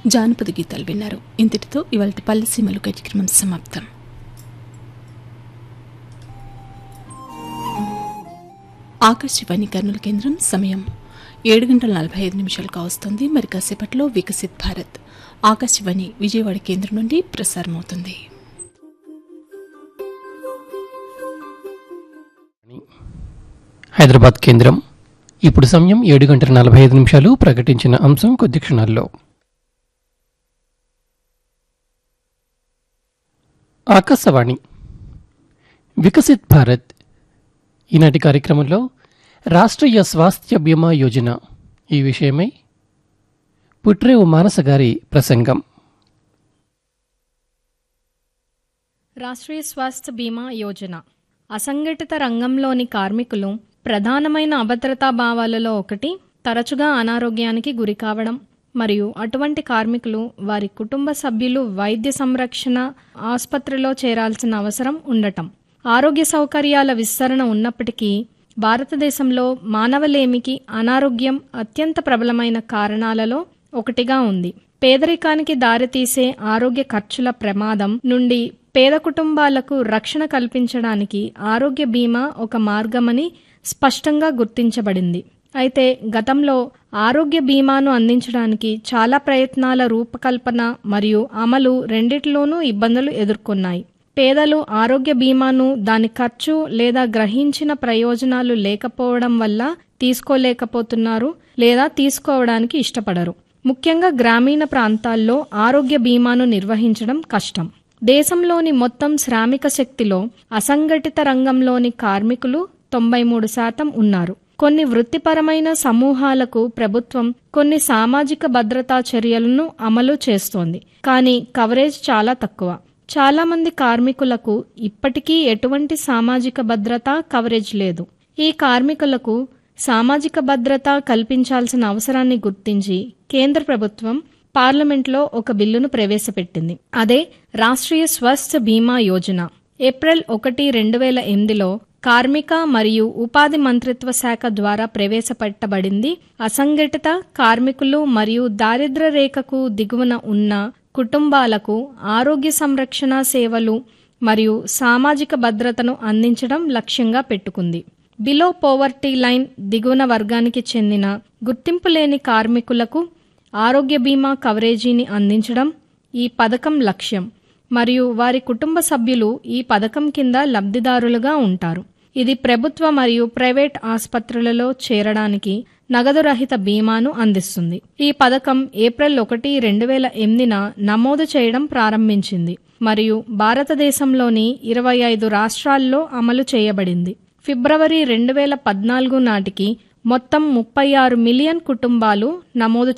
జానపద గీతాలు విన్నారు ఇంతటితో ఇవాళ పల్లెసీమలు కార్యక్రమం సమాప్తం ఆకాశవాణి కర్నూలు కేంద్రం సమయం ఏడు గంటల నలభై ఐదు నిమిషాలు కావస్తుంది మరి కాసేపట్లో వికసిత్ భారత్ ఆకాశవాణి విజయవాడ కేంద్రం నుండి ప్రసారమవుతుంది హైదరాబాద్ కేంద్రం ఇప్పుడు సమయం ఏడు గంటల నలభై ఐదు నిమిషాలు ప్రకటించిన అంశం కొద్ది క్షణాల్లో ఆకాశవాణి వికసిత్ భారత్ ఈనాటి కార్యక్రమంలో రాష్ట్రీయ స్వాస్థ్య బీమా యోజన ఈ విషయమై పుట్రేవు మానస గారి ప్రసంగం రాష్ట్రీయ స్వాస్థ్య బీమా యోజన అసంఘటిత రంగంలోని కార్మికులు ప్రధానమైన అభద్రతా భావాలలో ఒకటి తరచుగా అనారోగ్యానికి గురి కావడం మరియు అటువంటి కార్మికులు వారి కుటుంబ సభ్యులు వైద్య సంరక్షణ ఆసుపత్రిలో చేరాల్సిన అవసరం ఉండటం ఆరోగ్య సౌకర్యాల విస్తరణ ఉన్నప్పటికీ భారతదేశంలో మానవలేమికి అనారోగ్యం అత్యంత ప్రబలమైన కారణాలలో ఒకటిగా ఉంది పేదరికానికి దారితీసే ఆరోగ్య ఖర్చుల ప్రమాదం నుండి పేద కుటుంబాలకు రక్షణ కల్పించడానికి ఆరోగ్య బీమా ఒక మార్గమని స్పష్టంగా గుర్తించబడింది అయితే గతంలో ఆరోగ్య బీమాను అందించడానికి చాలా ప్రయత్నాల రూపకల్పన మరియు అమలు రెండిటిలోనూ ఇబ్బందులు ఎదుర్కొన్నాయి పేదలు ఆరోగ్య బీమాను దాని ఖర్చు లేదా గ్రహించిన ప్రయోజనాలు లేకపోవడం వల్ల తీసుకోలేకపోతున్నారు లేదా తీసుకోవడానికి ఇష్టపడరు ముఖ్యంగా గ్రామీణ ప్రాంతాల్లో ఆరోగ్య బీమాను నిర్వహించడం కష్టం దేశంలోని మొత్తం శ్రామిక శక్తిలో అసంఘటిత రంగంలోని కార్మికులు తొంభై మూడు శాతం ఉన్నారు కొన్ని వృత్తిపరమైన సమూహాలకు ప్రభుత్వం కొన్ని సామాజిక భద్రతా చర్యలను అమలు చేస్తోంది కానీ కవరేజ్ చాలా తక్కువ చాలా మంది కార్మికులకు ఇప్పటికీ ఎటువంటి సామాజిక భద్రత కవరేజ్ లేదు ఈ కార్మికులకు సామాజిక భద్రత కల్పించాల్సిన అవసరాన్ని గుర్తించి కేంద్ర ప్రభుత్వం పార్లమెంట్లో ఒక బిల్లును ప్రవేశపెట్టింది అదే రాష్ట్రీయ స్వాస్థ్య బీమా యోజన ఏప్రిల్ ఒకటి రెండు వేల ఎనిమిదిలో కార్మిక మరియు ఉపాధి మంత్రిత్వ శాఖ ద్వారా ప్రవేశపెట్టబడింది అసంఘటిత కార్మికులు మరియు దారిద్ర్య రేఖకు దిగువన ఉన్న కుటుంబాలకు ఆరోగ్య సంరక్షణ సేవలు మరియు సామాజిక భద్రతను అందించడం లక్ష్యంగా పెట్టుకుంది బిలో పోవర్టీ లైన్ దిగువన వర్గానికి చెందిన గుర్తింపు లేని కార్మికులకు ఆరోగ్య బీమా కవరేజీని అందించడం ఈ పథకం లక్ష్యం మరియు వారి కుటుంబ సభ్యులు ఈ పథకం కింద లబ్ధిదారులుగా ఉంటారు ఇది ప్రభుత్వ మరియు ప్రైవేట్ ఆసుపత్రులలో చేరడానికి నగదు రహిత బీమాను అందిస్తుంది ఈ పథకం ఏప్రిల్ ఒకటి రెండు వేల ఎనిమిదిన నమోదు చేయడం ప్రారంభించింది మరియు భారతదేశంలోని ఇరవై ఐదు రాష్ట్రాల్లో అమలు చేయబడింది ఫిబ్రవరి రెండు వేల పద్నాలుగు నాటికి మొత్తం ముప్పై ఆరు మిలియన్ కుటుంబాలు నమోదు